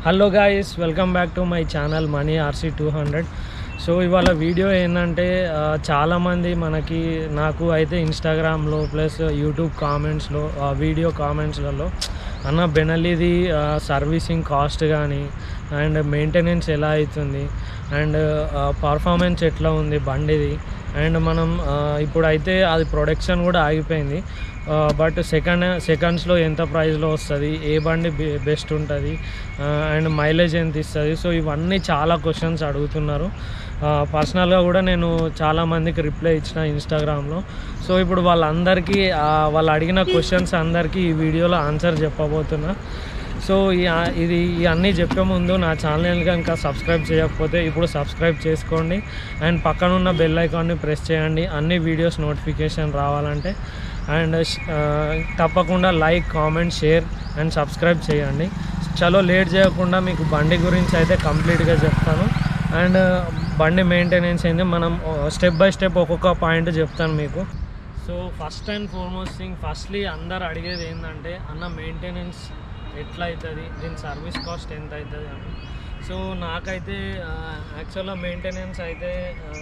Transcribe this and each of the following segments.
hello guys welcome back to my channel Mani RC two hundred so ఇవాళ video ఏంటంటే ఆ, చాలామంది మనకి నాకు అయితే ఇన్స్టాగ్రామ్లో ప్లస్ యూట్యూబ్ కామెంట్స్లో వీడియో కామెంట్స్లలో అన్న బెనలీది సర్వీసింగ్ కాస్ట్ కానీ అండ్ మెయింటెనెన్స్ ఎలా అవుతుంది అండ్ పర్ఫార్మెన్స్ ఎట్లా ఉంది బండిది అండ్ మనం ఆ, ఇప్పుడైతే అది ప్రొడక్షన్ కూడా ఆగిపోయింది బట్ సెకండ్ సెకండ్స్లో ఎంత ప్రైస్లో వస్తుంది ఏ బండి బెస్ట్ ఉంటుంది అండ్ మైలేజ్ ఎంత ఇస్తుంది సో ఇవన్నీ చాలా క్వశ్చన్స్ అడుగుతున్నారు పర్సనల్గా కూడా నేను చాలా మందికి రిప్లై ఇచ్చిన ఇన్స్టాగ్రామ్లో సో ఇప్పుడు వాళ్ళందరికీ ఆ, వాళ్ళు అడిగిన క్వశ్చన్స్ అందరికీ ఈ వీడియోలో ఆన్సర్ చెప్పబోతున్నా సో ఈ ఇది ఇవన్నీ చెప్పే ముందు నా ఛానల్ కనుక సబ్స్క్రైబ్ చేయకపోతే ఇప్పుడు సబ్స్క్రైబ్ చేసుకోండి అండ్ పక్కన ఉన్న బెల్ ఐకాన్ని ప్రెస్ చేయండి అన్ని వీడియోస్ నోటిఫికేషన్ రావాలంటే అండ్ తప్పకుండా like comment share and subscribe చేయండి చలో లేట్ చేయకుండా మీకు బండి గురించి అయితే కంప్లీట్గా చెప్తాను అండ్ బండి మెయింటెనెన్స్ ఏంది మనం స్టెప్ బై స్టెప్ ఒక్కొక్క పాయింట్ చెప్తాను మీకు so first and foremost thing firstly అందరు అడిగేది ఏంటంటే అన్న మెయింటెనెన్స్ ఎట్లా అవుతుంది దీని సర్వీస్ కాస్ట్ ఎంత అవుతుంది అని సో నాకైతే యాక్చువల్గా మెయింటెనెన్స్ అయితే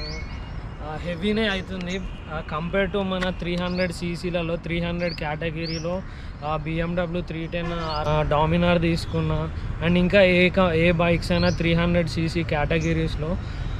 హెవీనే అవుతుంది కంపేర్ టు మన త్రీ హండ్రెడ్ సీసీలలో త్రీ హండ్రెడ్ కేటగిరీలో బిఎండబ్ల్యూ త్రీ టెన్ డామినార్ తీసుకున్నా అండ్ ఇంకా ఏ క- ఏ బైక్స్ అయినా త్రీ హండ్రెడ్ సీసీ కేటగిరీస్లో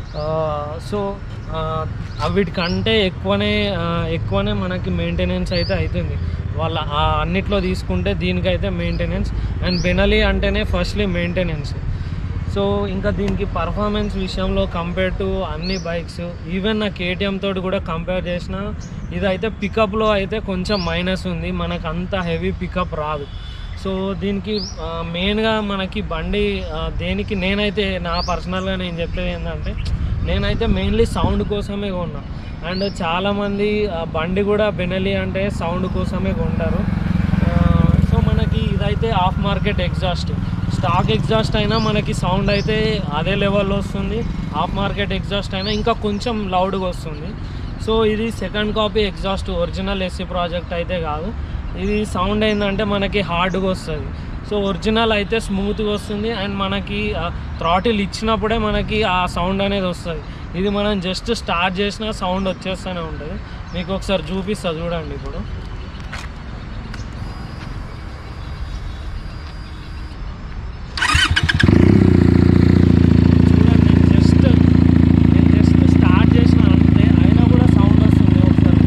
సో వీటికంటే ఎక్కువనే ఆ, ఎక్కువనే మనకి మెయింటెనెన్స్ అయితే అవుతుంది వాళ్ళ ఆ అన్నిట్లో తీసుకుంటే దీనికైతే మెయింటెనెన్స్ అండ్ బెనలీ అంటేనే ఫస్ట్లీ మెయింటెనెన్స్ సో ఇంకా దీనికి పర్ఫార్మెన్స్ విషయంలో కంపేర్ టు అన్ని బైక్స్ ఈవెన్ నా కేటీఎం తోటి కూడా కంపేర్ చేసిన ఇదైతే పికప్లో అయితే కొంచెం మైనస్ ఉంది మనకు అంత హెవీ పికప్ రాదు సో దీనికి మెయిన్గా మనకి బండి ఆ, దేనికి నేనైతే నా పర్సనల్గా నేను చెప్పేది ఏంటంటే నేనైతే మెయిన్లీ సౌండ్ కోసమే కొన్నా అండ్ చాలామంది ఆ, బండి కూడా బెనలి అంటే సౌండ్ కోసమే కొంటారు ఆ, సో మనకి ఇదైతే off market exhaust stock exhaust అయినా మనకి సౌండ్ అయితే అదే లెవెల్లో వస్తుంది ఆఫ్ మార్కెట్ ఎగ్జాస్ట్ అయినా ఇంకా కొంచెం లౌడ్గా వస్తుంది సో ఇది second copy exhaust original SC project అయితే కాదు ఇది సౌండ్ ఏంటంటే మనకి హార్డ్గా వస్తుంది సో ఒరిజినల్ అయితే స్మూత్గా వస్తుంది అండ్ మనకి థ్రాటిల్ ఇచ్చినప్పుడే మనకి ఆ సౌండ్ అనేది వస్తుంది ఇది మనం జస్ట్ స్టార్ట్ చేసినా సౌండ్ వచ్చేస్తూనే ఉంటుంది మీకు ఒకసారి చూపిస్తా చూడండి ఇప్పుడు చూడండి జస్ట్ నేను జస్ట్ స్టార్ట్ చేసిన అంతే అయినా కూడా సౌండ్ వస్తుంది ఒకసారి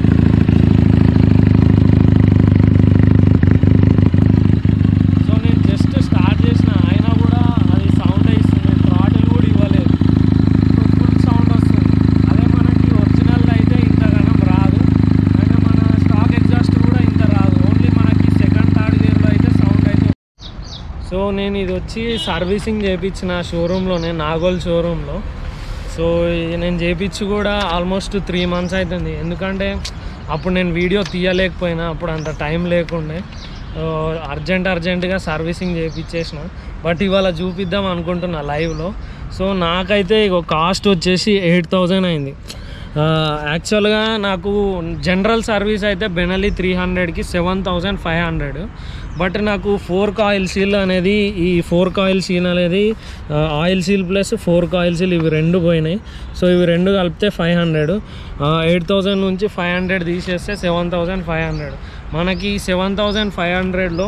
సో నేను జస్ట్ స్టార్ట్ చేసిన అయినా కూడా అది సౌండ్ ఇస్తుంది థ్రాటిల్ కూడా ఇవ్వలేదు సో ఫుల్ సౌండ్ వస్తుంది అదే మనకి ఒరిజినల్ అయితే ఇంతగానం రాదు అయినా మన స్టాక్ ఎగ్జాస్ట్ కూడా ఇంత రాదు ఓన్లీ మనకి సెకండ్ థర్డ్ గేర్లో అయితే సౌండ్ అయితే సో నేను ఇది వచ్చి సర్వీసింగ్ చేయించిన షోరూంలోనే నాగోల్ షోరూంలో సో ఇది నేను చేయించి కూడా ఆల్మోస్ట్ త్రీ మంత్స్ అవుతుంది ఎందుకంటే అప్పుడు నేను వీడియో తీయలేకపోయినా అప్పుడు అంత టైం లేకుండే అర్జెంట్ అర్జెంటుగా సర్వీసింగ్ చేయించేసిన బట్ ఇవాళ చూపిద్దాం అనుకుంటున్నా లైవ్లో సో నాకైతే ఇక కాస్ట్ వచ్చేసి ఎయిట్ థౌజండ్ అయింది యాక్చువల్గా నాకు జనరల్ సర్వీస్ అయితే బెనలీ త్రీ హండ్రెడ్కి seven thousand five hundred but నాకు ఫోర్ కాయిల్ సీల్ అనేది ఈ ఫోర్ కాయిల్ సీల్ అనేది oil seal plus fork oil seal ఇవి రెండు పోయినాయి సో ఇవి రెండు కలిపితే ఫైవ్ హండ్రెడ్ ఎయిట్ థౌజండ్ నుంచి ఫైవ్ హండ్రెడ్ తీసేస్తే సెవెన్ థౌజండ్ ఫైవ్ హండ్రెడ్ మనకి సెవెన్ థౌజండ్ ఫైవ్ హండ్రెడ్లో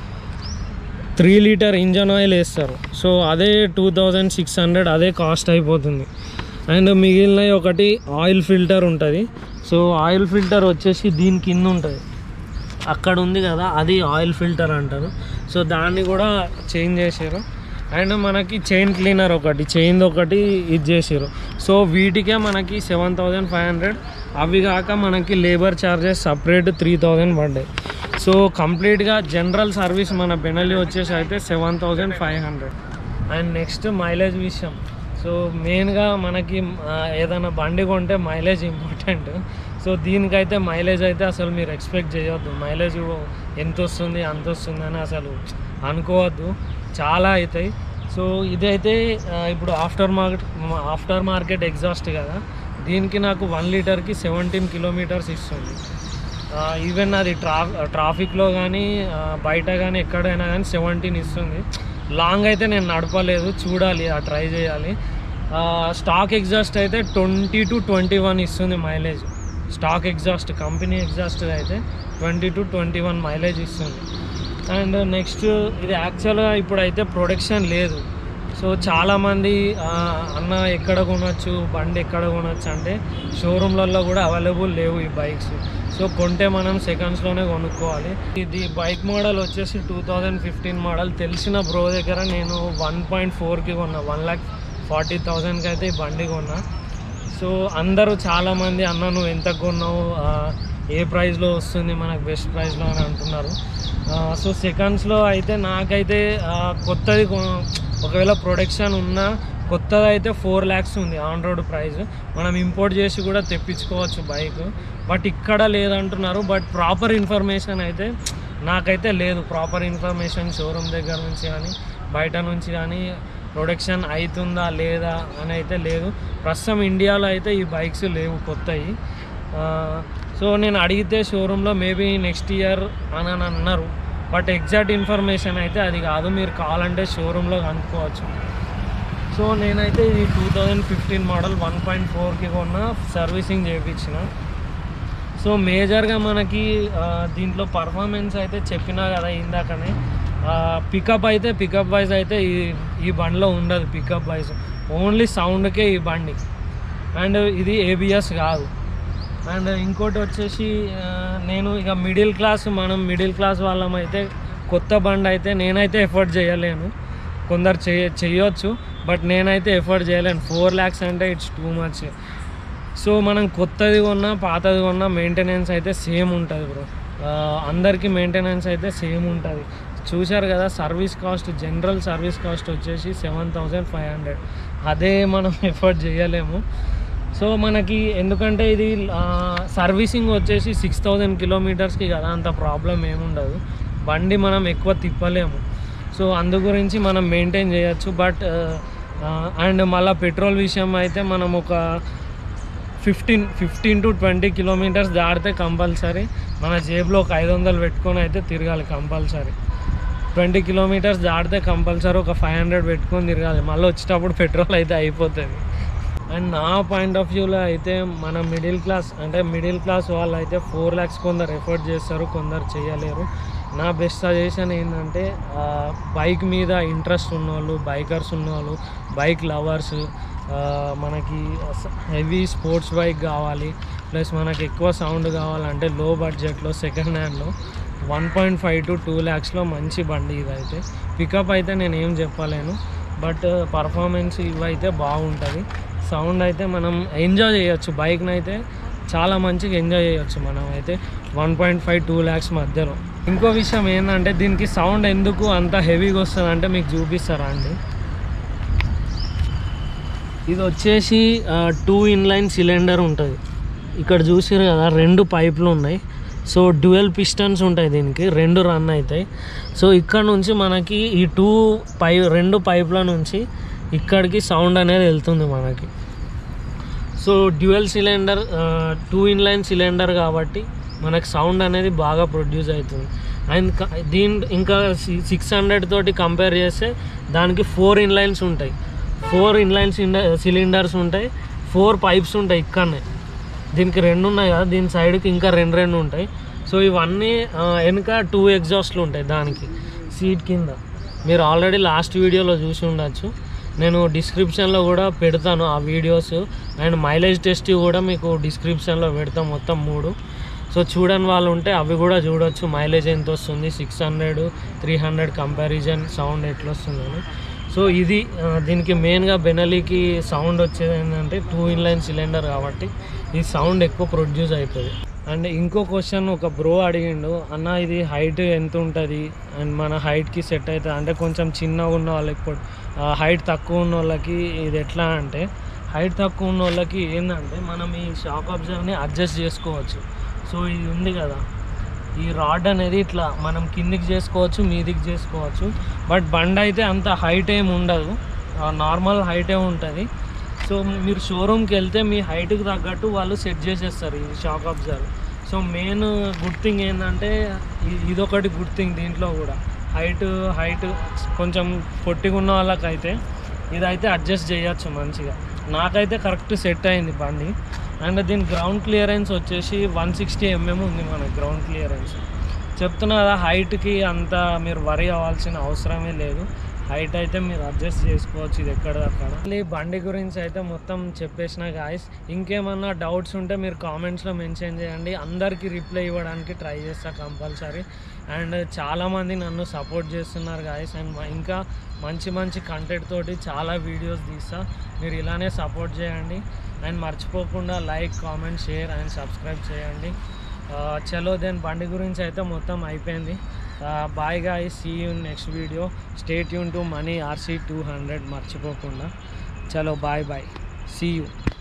త్రీ లీటర్ ఇంజన్ ఆయిల్ వేస్తారు సో అదే టూ థౌజండ్ సిక్స్ హండ్రెడ్ అదే కాస్ట్ అయిపోతుంది అండ్ మిగిలిన ఒకటి ఆయిల్ ఫిల్టర్ ఉంటుంది సో ఆయిల్ ఫిల్టర్ వచ్చేసి దీని కింద ఉంటుంది అక్కడ ఉంది కదా అది ఆయిల్ ఫిల్టర్ అంటారు సో దాన్ని కూడా చేంజ్ చేసారు అండ్ మనకి చైన్ క్లీనర్ ఒకటి చైన్ ఒకటి ఇది చేసారు సో వీటికే మనకి సెవెన్ థౌజండ్ ఫైవ్ హండ్రెడ్ అవి కాక మనకి labour charges separate three thousand పడ్డాయి సో కంప్లీట్గా జనరల్ సర్వీస్ మన బెనలి వచ్చేసి అయితే seven thousand five hundred and next mileage విషయం సో మెయిన్గా మనకి ఆ, ఏదైనా బండి కొంటే మైలేజ్ ఇంపార్టెంట్ సో దీనికైతే మైలేజ్ అయితే అసలు మీరు ఎక్స్పెక్ట్ చేయొద్దు మైలేజ్ ఎంత వస్తుంది అంత వస్తుంది అని అసలు అనుకోవద్దు చాలా అవుతాయి సో ఇదైతే ఆ, ఇప్పుడు after market after market exhaust కదా దీనికి నాకు వన్ లీటర్కి సెవెంటీన్ కిలోమీటర్స్ ఇస్తుంది ఈవెన్ అది ట్రా ట్రాఫిక్లో కానీ బయట కానీ ఎక్కడైనా కానీ సెవెంటీన్ ఇస్తుంది లాంగ్ అయితే నేను నడపలేదు చూడాలి ఆ ట్రై చేయాలి స్టాక్ ఎగ్జాస్ట్ అయితే ట్వంటీ టు ట్వంటీ వన్ ఇస్తుంది mileage stock exhaust company exhaust అయితే twenty to twenty one mileage ఇస్తుంది అండ్ నెక్స్ట్ ఇది యాక్చువల్గా ఇప్పుడైతే ప్రొడక్షన్ లేదు సో చాలామంది ఆ, అన్న ఎక్కడ కొనొచ్చు బండి ఎక్కడ కొనొచ్చు అంటే షోరూమ్లలో కూడా అవైలబుల్ లేవు ఈ బైక్స్ సో కొంటే మనం సెకండ్స్లోనే కొనుక్కోవాలి ఇది బైక్ మోడల్ వచ్చేసి టూ థౌజండ్ ఫిఫ్టీన్ మోడల్ తెలిసిన బ్రో దగ్గర నేను వన్ పాయింట్ ఫోర్కి కొన్నా వన్ ల్యాక్ ఫార్టీ థౌజండ్కి అయితే ఈ బండి కొన్నా సో అందరూ చాలామంది అన్న నువ్వు ఎంత కొన్నావు ఆ, ఏ ప్రైస్లో వస్తుంది మనకు బెస్ట్ ప్రైస్లో అని అంటున్నారు ఆ, సో సెకండ్స్లో అయితే నాకైతే ఆ, కొత్తది కొ- ఒకవేళ ప్రొడక్షన్ ఉన్నా కొత్తది అయితే ఫోర్ ల్యాక్స్ ఉంది ఆన్ రోడ్ ప్రైస్ మనం ఇంపోర్ట్ చేసి కూడా తెప్పించుకోవచ్చు బైక్ బట్ ఇక్కడ లేదంటున్నారు బట్ ప్రాపర్ ఇన్ఫర్మేషన్ అయితే నాకైతే లేదు ప్రాపర్ ఇన్ఫర్మేషన్ షోరూమ్ దగ్గర నుంచి కానీ బయట నుంచి కానీ ప్రొడక్షన్ అవుతుందా లేదా అని అయితే లేదు ప్రస్తుతం ఇండియాలో అయితే ఈ బైక్స్ లేవు కొత్తవి ఆ, సో నేను అడిగితే షోరూంలో మేబీ నెక్స్ట్ ఇయర్ అని అని అన్నారు బట్ ఎగ్జాక్ట్ ఇన్ఫర్మేషన్ అయితే అది కాదు మీరు కావాలంటే షోరూంలో కనుక్కోవచ్చు సో నేనైతే ఇది two thousand fifteen model one point ఫోర్కి కొన్న సర్వీసింగ్ చేయించిన సో మేజర్గా మనకి ఆ, దీంట్లో పర్ఫార్మెన్స్ అయితే చెప్పినా కదా ఇందాకనే పికప్ అయితే పికప్ వైజ్ అయితే ఈ ఈ బండిలో ఉండదు పికప్ వైజ్ ఓన్లీ సౌండ్కే ఈ బండి అండ్ ఇది ఏబిఎస్ కాదు అండ్ ఇంకోటి వచ్చేసి ఆ, నేను ఇక మిడిల్ క్లాస్ మనం మిడిల్ క్లాస్ వాళ్ళం అయితే కొత్త బండి అయితే నేనైతే ఎఫర్ట్ చేయలేను కొందరు చేయ చేయొచ్చు బట్ నేనైతే ఎఫర్ట్ చేయలేను ఫోర్ ల్యాక్స్ అంటే ఇట్స్ టూ మచ్ సో మనం కొత్తది కొన్నా పాతది కొన్నా మెయింటెనెన్స్ అయితే సేమ్ ఉంటుంది బ్రో అందరికీ మెయింటెనెన్స్ అయితే సేమ్ ఉంటుంది చూశారు కదా service cost general service cost వచ్చేసి సెవెన్ థౌజండ్ ఫైవ్ హండ్రెడ్ అదే మనం ఎఫర్ట్ చేయలేము సో మనకి ఎందుకంటే ఇది సర్వీసింగ్ వచ్చేసి సిక్స్ థౌజండ్ కిలోమీటర్స్కి కదా అంత ప్రాబ్లం ఏముండదు బండి మనం ఎక్కువ తిప్పలేము సో అందు గురించి మనం మెయింటైన్ చేయొచ్చు బట్ అండ్ మళ్ళీ పెట్రోల్ విషయం అయితే మనం ఒక fifteen fifteen to twenty kilometres దాటితే కంపల్సరీ మన జేబులో ఒక ఐదు వందలు పెట్టుకొని అయితే తిరగాలి కంపల్సరీ ట్వంటీ కిలోమీటర్స్ దాటితే కంపల్సరీ ఒక ఫైవ్ హండ్రెడ్ పెట్టుకొని తిరగాలి మళ్ళీ వచ్చేటప్పుడు పెట్రోల్ అయితే అయిపోతుంది అండ్ నా పాయింట్ ఆఫ్ వ్యూలో అయితే మన మిడిల్ క్లాస్ అంటే మిడిల్ క్లాస్ వాళ్ళు అయితే ఫోర్ ల్యాక్స్ కొందరు ఎఫర్ట్ చేస్తారు కొందరు చేయలేరు నా బెస్ట్ సజెషన్ ఏంటంటే బైక్ మీద ఇంట్రెస్ట్ ఉన్నవాళ్ళు బైకర్స్ ఉన్నవాళ్ళు బైక్ లవర్స్ మనకి హెవీ స్పోర్ట్స్ బైక్ కావాలి ప్లస్ మనకి ఎక్కువ సౌండ్ కావాలంటే లో బడ్జెట్లో సెకండ్ హ్యాండ్లో one point five to two ల్యాక్స్లో మంచి బండి ఇదైతే పికప్ అయితే నేను ఏం చెప్పలేను బట్ పర్ఫార్మెన్స్ ఇవైతే బాగుంటుంది సౌండ్ అయితే మనం ఎంజాయ్ చేయొచ్చు బైక్ని అయితే చాలా మంచిగా ఎంజాయ్ చేయొచ్చు మనం అయితే one point five two lakhs మధ్యలో ఇంకో విషయం ఏంటంటే దీనికి సౌండ్ ఎందుకు అంత హెవీగా వస్తుంది అంటే మీకు చూపిస్తారా అండి ఇది వచ్చేసి టూ ఇన్లైన్ సిలిండర్ ఉంటుంది ఇక్కడ చూసారు కదా రెండు పైపులు ఉన్నాయి సో డ్యూయల్ పిస్టన్స్ ఉంటాయి దీనికి రెండు రన్ అవుతాయి సో ఇక్కడ నుంచి మనకి ఈ టూ పై రెండు పైపుల నుంచి ఇక్కడికి సౌండ్ అనేది వెళ్తుంది మనకి so dual cylinder two inline cylinder కాబట్టి మనకు సౌండ్ అనేది బాగా ప్రొడ్యూస్ అవుతుంది అండ్ క- దీని ఇంకా సిక్స్ హండ్రెడ్ తోటి కంపేర్ చేస్తే దానికి ఫోర్ ఇన్లైన్స్ ఉంటాయి ఫోర్ ఇన్లైన్ సిలిండర్స్ ఉంటాయి ఫోర్ పైప్స్ ఉంటాయి ఇక్కడనే దీనికి రెండు ఉన్నాయి కదా దీని సైడ్కి ఇంకా రెండు రెండు ఉంటాయి సో ఇవన్నీ ఆ, వెనుక టూ ఎగ్జాస్ట్లు ఉంటాయి దానికి సీట్ కింద మీరు ఆల్రెడీ లాస్ట్ వీడియోలో చూసి ఉండొచ్చు నేను డిస్క్రిప్షన్లో కూడా పెడతాను ఆ వీడియోస్ అండ్ మైలేజ్ టెస్ట్ కూడా మీకు డిస్క్రిప్షన్లో పెడతాం మొత్తం మూడు సో చూడని వాళ్ళు ఉంటే అవి కూడా చూడొచ్చు మైలేజ్ ఎంత వస్తుంది six hundred three hundred comparison sound ఎట్లా వస్తుందని సో ఇది ఆ, దీనికి మెయిన్గా బెనలీకి సౌండ్ వచ్చేది ఏంటంటే టూ ఇన్లైన్ సిలిండర్ కాబట్టి ఈ సౌండ్ ఎక్కువ ప్రొడ్యూస్ అవుతుంది అండ్ ఇంకో క్వశ్చన్ ఒక బ్రో అడిగిండు అన్న ఇది హైట్ ఎంత ఉంటుంది అండ్ మన హైట్కి సెట్ అవుతుంది అంటే కొంచెం చిన్నగా ఉన్న వాళ్ళకి హైట్ తక్కువ ఉన్న వాళ్ళకి ఇది ఎట్లా అంటే హైట్ తక్కువ ఉన్న వాళ్ళకి ఏంటంటే మనం ఈ షాక్ అబ్జర్వ్ని అడ్జస్ట్ చేసుకోవచ్చు సో ఇది ఉంది కదా ఈ రాడ్ అనేది ఇట్లా మనం కిందికి చేసుకోవచ్చు మీదికి చేసుకోవచ్చు బట్ బండ్ అయితే అంత హైట్ ఏమి ఉండదు నార్మల్ హైటే ఉంటుంది సో మీరు షోరూమ్కి వెళ్తే మీ హైట్కి తగ్గట్టు వాళ్ళు సెట్ చేసేస్తారు ఈ shock absorb so main good thing ఏంటంటే ఇ- ఇదొకటి గుడ్ థింగ్ దీంట్లో కూడా హైట్ హైట్ కొంచెం పొట్టిగా ఉన్న వాళ్ళకైతే ఇదైతే అడ్జస్ట్ చేయొచ్చు మంచిగా నాకైతే కరెక్ట్ సెట్ అయింది బండి అండ్ దీని గ్రౌండ్ క్లియరెన్స్ వచ్చేసి వన్ సిక్స్టీ ఎంఎం ఉంది మన గ్రౌండ్ క్లియరెన్స్ చెప్తున్నా కదా హైట్కి అంత మీరు వరి అవ్వాల్సిన అవసరమే లేదు హైట్ అయితే మీరు అడ్జస్ట్ చేసుకోవచ్చు ఇది ఎక్కడ అక్కడ మళ్ళీ బండి గురించి అయితే మొత్తం చెప్పేసిన గాయస్ ఇంకేమన్నా డౌట్స్ ఉంటే మీరు కామెంట్స్లో మెన్షన్ చేయండి అందరికీ రిప్లై ఇవ్వడానికి ట్రై చేస్తా కంపల్సరీ అండ్ చాలామంది నన్ను సపోర్ట్ చేస్తున్నారు గాయస్ అండ్ ఇంకా మంచి మంచి కంటెంట్ తోటి చాలా వీడియోస్ తీస్తా మీరు ఇలానే సపోర్ట్ చేయండి అండ్ మర్చిపోకుండా like comment share and subscribe చేయండి ఆ, చలో దెన్ బండి గురించి అయితే మొత్తం అయిపోయింది bye guys see you next video stay యూన్ to Mani RC two hundred మర్చిపోకుండా చలో బాయ్ బాయ్ సీ యూ